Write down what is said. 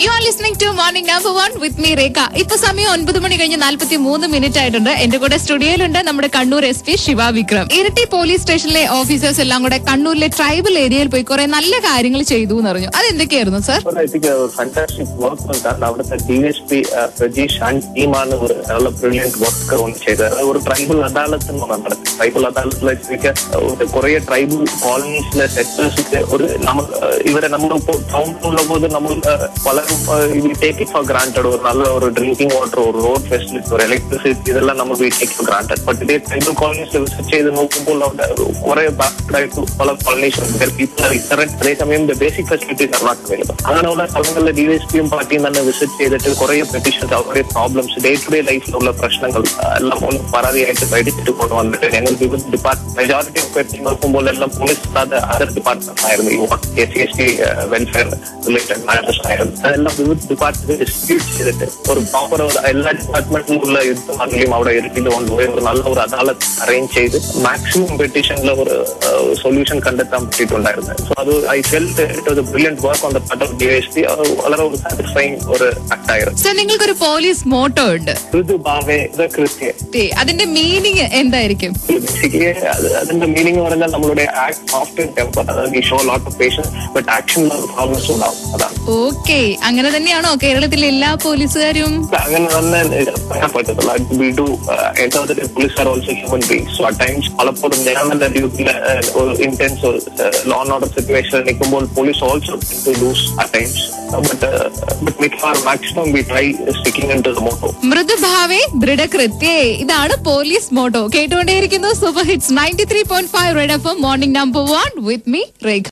U are listening to morning number one with me Rekha ഇപ്പൊ സമയം ഒൻപത് മണി കഴിഞ്ഞ് നാൽപ്പത്തി മൂന്ന് മിനിറ്റ് ആയിട്ടുണ്ട് എന്റെ കൂടെ സ്റ്റുഡിയോയിലുണ്ട് നമ്മുടെ Kannur S P Shiva Vikram Iritty police സ്റ്റേഷനിലെ ഓഫീസേഴ്സ് എല്ലാം കൂടെ കണ്ണൂരിലെ ട്രൈബൽ ഏരിയയിൽ പോയി കുറെ നല്ല കാര്യങ്ങൾ ചെയ്തു എന്ന് പറഞ്ഞു അതെന്തൊക്കെയായിരുന്നു sir I think fantastic work കാരണം അവിടുത്തെ D S P Prajeesh and ടീമാണ് ഒരു നല്ല ബ്രില്യൻറ്റ് വർക്ക് ഒന്ന് ചെയ്തത് ഒരു ട്രൈബൽ അദാലത്ത് എന്ന് നടത്തി ട്രൈബൽ അദാലത്തിൽ വെച്ചിട്ട് കുറെ ട്രൈബൽ കോളനീസിലെ സെക്ടേഴ്സിന്റെ ഒരു നമ്മൾ uh, ഇവരെ നമ്മൾ ഇപ്പോൾ ടൗണിലുള്ള പോത് നമ്മൾ uh, പലരും ടേക്ക് ഇറ്റ് ഫോർ ഗ്രാൻറ്റഡ് ഒരു നല്ല ഒരു ഡ്രിങ്കിങ് വാട്ടർ ഒരു റോഡ് ഫെസിലിറ്റി ഒരു ഇലക്ട്രിസിറ്റി ഇതെല്ലാം നമ്മൾ we take for granted but ഇതേ ട്രൈബൽ കോളനീസിൽ വിസിറ്റ് ചെയ്ത് നോക്കുമ്പോൾ അവിടെ കുറെ ബാക്ക്ഡായിട്ട് പല കോളനീസ് പീപ്പിൾ ഇത്തരം അതേസമയം basic facilities are not available അങ്ങനെയുള്ള സ്ഥലങ്ങളിൽ ഡി എസ് പിയും പാർട്ടിയും തന്നെ വിസിറ്റ് ചെയ്തിട്ട് കുറെ പെറ്റീഷൻസ് കുറെ പ്രോബ്ലംസ് ഡേ ടു ഡേ ലൈഫിലുള്ള പ്രശ്നങ്ങൾ ആ, എല്ലാം ഒന്ന് പരാതിയായിട്ട് പഠിച്ചിട്ട് കൊണ്ടുവന്നിട്ട് ഞങ്ങൾ വിവിധ ഡിപ്പാർട്ട്മെന്റ് മെജോറിറ്റി ഓഫ് പെറ്റി നോക്കുമ്പോൾ എല്ലാം പോലീസ് അല്ലാതെ അതർ ഡിപ്പാർട്ട്മെന്റ് ആയിരുന്നു ഈ S C S T welfare related matters ആയിരുന്നു അതെല്ലാം വിവിധ ഡിപ്പാർട്ട്മെന്റ് ഡിസ്ട്രിബ്യൂട്ട് ചെയ്തിട്ട് ഒരു പ്രോപ്പർ എല്ലാ ഡിപ്പാർട്ട്മെന്റിലുള്ള യുദ്ധമാണെങ്കിലും അവിടെ ഇരുട്ടിൽ കൊണ്ടുപോയി ഒരു നല്ല ഒരു അദാലത്ത് അറേഞ്ച് ചെയ്ത് മാക്സിമം പെറ്റീഷനിൽ ഒരു സൊല്യൂഷൻ കണ്ടെത്താൻ പറ്റിയിട്ടുണ്ടായിരുന്നു സോ അത് I felt it was brilliant work on the part of D S P വളരെ ഒരു സാറ്റിസ്ഫൈങ് ഒരു ആക്ട് ആയിരുന്നു സർ നിങ്ങൾക്കൊരു പോലീസ് മോട്ടോ ഉണ്ട് ഋതു ഭാവേ ദ കൃത്യ ഏ, അതിന്റെ മീനിങ് എന്തായിരിക്കും ബേസിക്കലി അതിന്റെ മീനിങ് പറഞ്ഞാൽ നമ്മളുടെ ആക്ട് സോഫ്റ്റ് ടെമ്പർ അതായത് show lot of patience but ആക്ഷനിൽ പ്രോബ്ലംസ് ഉണ്ടാവും അതാണ് ഓക്കെ അങ്ങനെ തന്നെയാണോ കേരളത്തിലെ എല്ലാ പോലീസുകാരും അങ്ങനെ തന്നെ പറയാൻ പറ്റത്തുള്ളൂ വി ഡു യഥാർത്ഥത്തിൽ police are also human beings so at times പലപ്പോഴും ഞാൻ തന്നെ ഡ്യൂട്ടിയിൽ ഒരു ഇന്റൻസ് ഒരു ലോ ആൻഡ് ഓർഡർ സിറ്റുവേഷൻ നിൽക്കുമ്പോൾ police also to lose at times but but മിക്കവാറും maximum we try sticking in to the motto മൃദുഭാവേ ദൃഢകൃത്യേ ഇതാണ് പോലീസ് മോട്ടോ കേട്ടുകൊണ്ടേയിരിക്കുന്നു super hits ninety three point five red F morning number one with me റേഖ